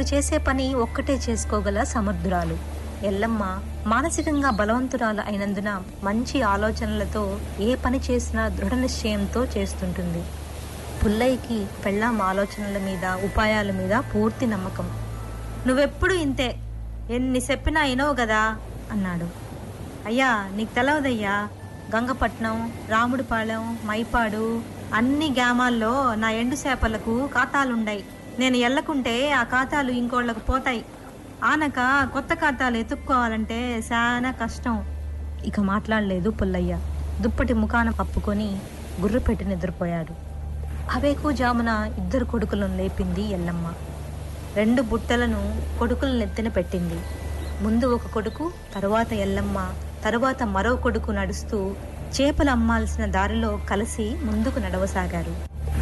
నలుగురు చేసే పని ఒక్కటే చేసుకోగల సమర్థురాలు ఎల్లమ్మ మానసికంగా బలవంతురాలు అయినందున మంచి ఆలోచనలతో ఏ పని చేసినా దృఢ నిశ్చయంతో చేస్తుంటుంది పుల్లయ్యకి పెళ్ళాం ఆలోచనల మీద ఉపాయాల మీద పూర్తి నమ్మకం నువ్వెప్పుడు ఇంతే ఎన్ని చెప్పినా వినవు కదా అన్నాడు అయ్యా నీకు తెలవదయ్యా గంగపట్నం రాముడిపాలెం మైపాడు అన్ని గ్రామాల్లో నా ఎండు చేపలకు ఖాతాలుండాయి నేను ఎల్లకుంటే ఆ ఖాతాలు ఇంకోళ్ళకు పోతాయి ఆనక కొత్త ఖాతాలు ఎత్తుక్కోవాలంటే చాలా కష్టం ఇక మాట్లాడలేదు పుల్లయ్య దుప్పటి ముఖాన కప్పుకొని గుర్రు పెట్టి నిద్రపోయాడు అవేకు జామున ఇద్దరు కొడుకులను లేపింది ఎల్లమ్మ రెండు బుట్టలను కొడుకుల నెత్తిన పెట్టింది ముందు ఒక కొడుకు తరువాత ఎల్లమ్మ తరువాత మరో కొడుకు నడుస్తూ చేపలు అమ్మాల్సిన దారిలో కలిసి ముందుకు నడవసాగారు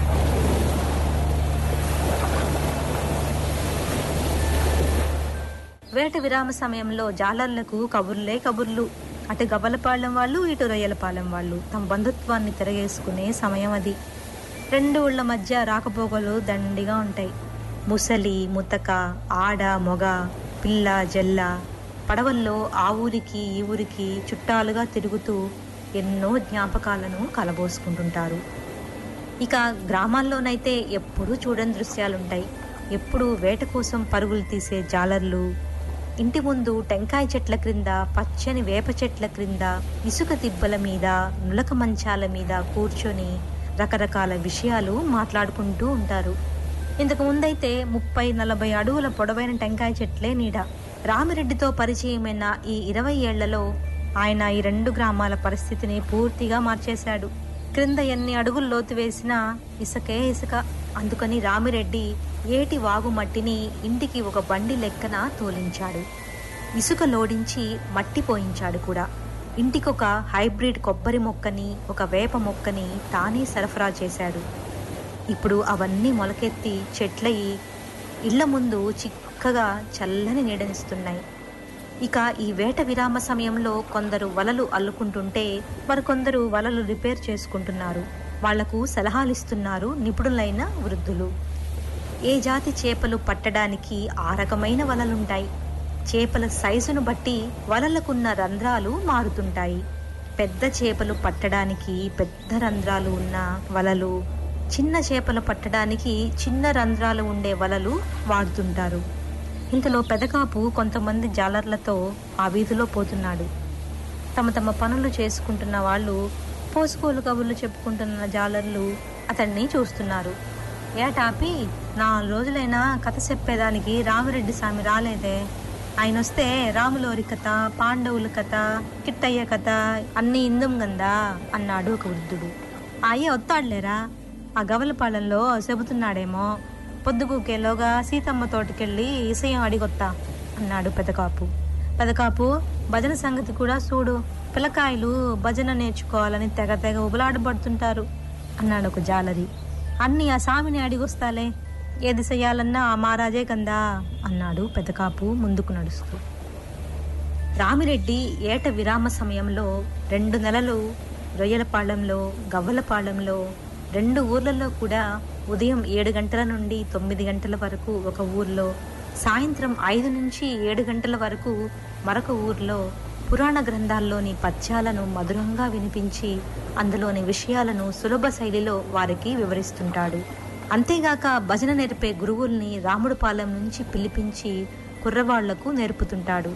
వేట విరామ సమయంలో జాలర్లకు కబుర్లే కబుర్లు అటు గవ్వలపాలెం వాళ్ళు ఇటు రొయ్యలపాలెం వాళ్ళు తమ బంధుత్వాన్ని తిరగేసుకునే సమయం అది రెండు ఊళ్ళ మధ్య రాకపోకలు దండిగా ఉంటాయి ముసలి ముతక ఆడ మొగ పిల్ల జల్ల పడవల్లో ఆ ఊరికి ఈ ఊరికి చుట్టాలుగా తిరుగుతూ ఎన్నో జ్ఞాపకాలను కలబోసుకుంటుంటారు ఇక గ్రామాల్లోనైతే ఎప్పుడూ చూడని దృశ్యాలుంటాయి ఎప్పుడు వేట కోసం పరుగులు తీసే జాలర్లు ఇంటి ముందు టెంకాయ చెట్ల క్రింద పచ్చని వేప చెట్ల క్రింద ఇసుక దిబ్బల మీద నులక మంచాల మీద కూర్చొని రకరకాల విషయాలు మాట్లాడుకుంటూ ఉంటారు ఇంతకు ముందైతే ముప్పై నలభై అడుగుల పొడవైన టెంకాయ చెట్లే నీడ రామిరెడ్డితో పరిచయమైన ఈ ఇరవై ఏళ్లలో ఆయన ఈ రెండు గ్రామాల పరిస్థితిని పూర్తిగా మార్చేశాడు క్రింద ఎన్ని అడుగులు లోతు వేసినా ఇసుకే ఇసుక అందుకని రామిరెడ్డి ఏటి వాగు మట్టిని ఇంటికి ఒక బండి లెక్కన తోలించాడు ఇసుక లోడించి మట్టి పోయించాడు కూడా ఇంటికొక హైబ్రిడ్ కొబ్బరి మొక్కని ఒక వేప మొక్కని తానే సరఫరా చేశాడు ఇప్పుడు అవన్నీ మొలకెత్తి చెట్లయి ఇళ్ల ముందు చిక్కగా చల్లని నీడనిస్తున్నాయి ఇక ఈ వేట విరామ సమయంలో కొందరు వలలు అల్లుకుంటుంటే మరికొందరు వలలు రిపేర్ చేసుకుంటున్నారు వాళ్లకు సలహాలు ఇస్తున్నారు నిపుణులైన వృద్ధులు ఏ జాతి చేపలు పట్టడానికి ఆ రకమైన వలలుంటాయి చేపల సైజును బట్టి వలలకున్న రంధ్రాలు మారుతుంటాయి పెద్ద చేపలు పట్టడానికి పెద్ద రంధ్రాలు ఉన్న వలలు చిన్న చేపలు పట్టడానికి చిన్న రంధ్రాలు ఉండే వలలు వాడుతుంటారు ఇంతలో పెదకాపు కొంతమంది జాలర్లతో ఆ వీధిలో పోతున్నాడు తమ తమ పనులు చేసుకుంటున్న వాళ్ళు పోసుకోలు కబుర్లు చెప్పుకుంటున్న జాలర్లు అతన్ని చూస్తున్నారు ఏటాపి నాలుగు రోజులైనా కథ చెప్పేదానికి రామిరెడ్డి స్వామి రాలేదే ఆయన వస్తే రాములోరి కథ పాండవుల కథ కిట్టయ్య కథ అన్నీ ఇందం గందా అన్నాడు ఒక వృద్ధుడు ఆ అయ్య వస్తాడులేరా ఆ గవలపాలెంలో చెబుతున్నాడేమో పొద్దుగూకేలోగా సీతమ్మ తోటకెళ్ళి ఇసయం అడిగొత్తా అన్నాడు పెదకాపు పెదకాపు భజన సంగతి కూడా చూడు పిల్లకాయలు భజన నేర్చుకోవాలని తెగ తెగ ఉబలాడబడుతుంటారు అన్నాడు ఒక జాలరి అన్ని ఆ స్వామిని అడిగొస్తాలే ఏది చెయ్యాలన్నా ఆ మహారాజే కందా అన్నాడు పెదకాపు ముందుకు నడుస్తూ రామిరెడ్డి ఏట విరామ సమయంలో రెండు నెలలు రొయ్యలపాళెంలో గవ్వలపాళెంలో రెండు ఊర్లలో కూడా ఉదయం ఏడు గంటల నుండి తొమ్మిది గంటల వరకు ఒక ఊర్లో సాయంత్రం ఐదు నుంచి ఏడు గంటల వరకు మరొక ఊర్లో పురాణ గ్రంథాల్లోని పద్యాలను మధురంగా వినిపించి అందులోని విషయాలను సులభ శైలిలో వారికి వివరిస్తుంటాడు అంతేగాక భజన నేర్పే గురువుల్ని రాముడిపాలెం నుంచి పిలిపించి కుర్రవాళ్లకు నేర్పుతుంటాడు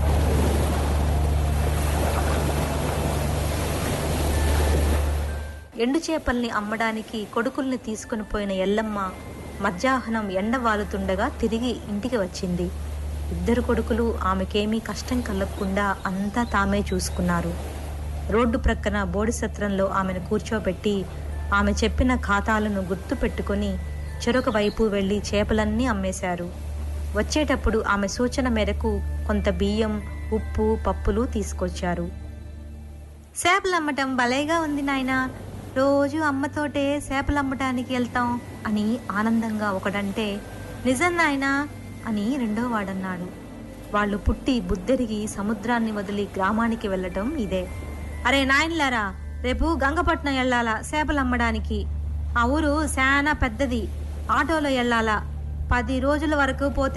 ఎండు చేపల్ని అమ్మడానికి కొడుకుల్ని తీసుకుని పోయిన ఎల్లమ్మ మధ్యాహ్నం ఎండ వాలుతుండగా తిరిగి ఇంటికి వచ్చింది ఇద్దరు కొడుకులు ఆమెకేమీ కష్టం కలగకుండా అంతా తామే చూసుకున్నారు రోడ్డు ప్రక్కన బోడి సత్రంలో ఆమెను కూర్చోబెట్టి ఆమె చెప్పిన ఖాతాలను గుర్తు పెట్టుకొని చెరొక వైపు వెళ్లి చేపలన్నీ అమ్మేశారు వచ్చేటప్పుడు ఆమె సూచన మేరకు కొంత బియ్యం ఉప్పు పప్పులు తీసుకొచ్చారు చేపలు అమ్మటం భలేగా ఉంది నాయనా రోజు అమ్మతోటే చేపలు అమ్మటానికి వెళ్తాం అని ఆనందంగా ఒకడంటే నిజం నాయనా అని రెండో వాడన్నాడు వాళ్ళు పుట్టి బుద్ధెరిగి సముద్రాన్ని వదిలి గ్రామానికి వెళ్ళటం ఇదే అరే నాయనలారా రేపు గంగపట్నం వెళ్ళాలా చేపలు అమ్మడానికి ఆ ఊరు శానా పెద్దది ఆటోలో వెళ్ళాలా పది రోజుల వరకు పోతే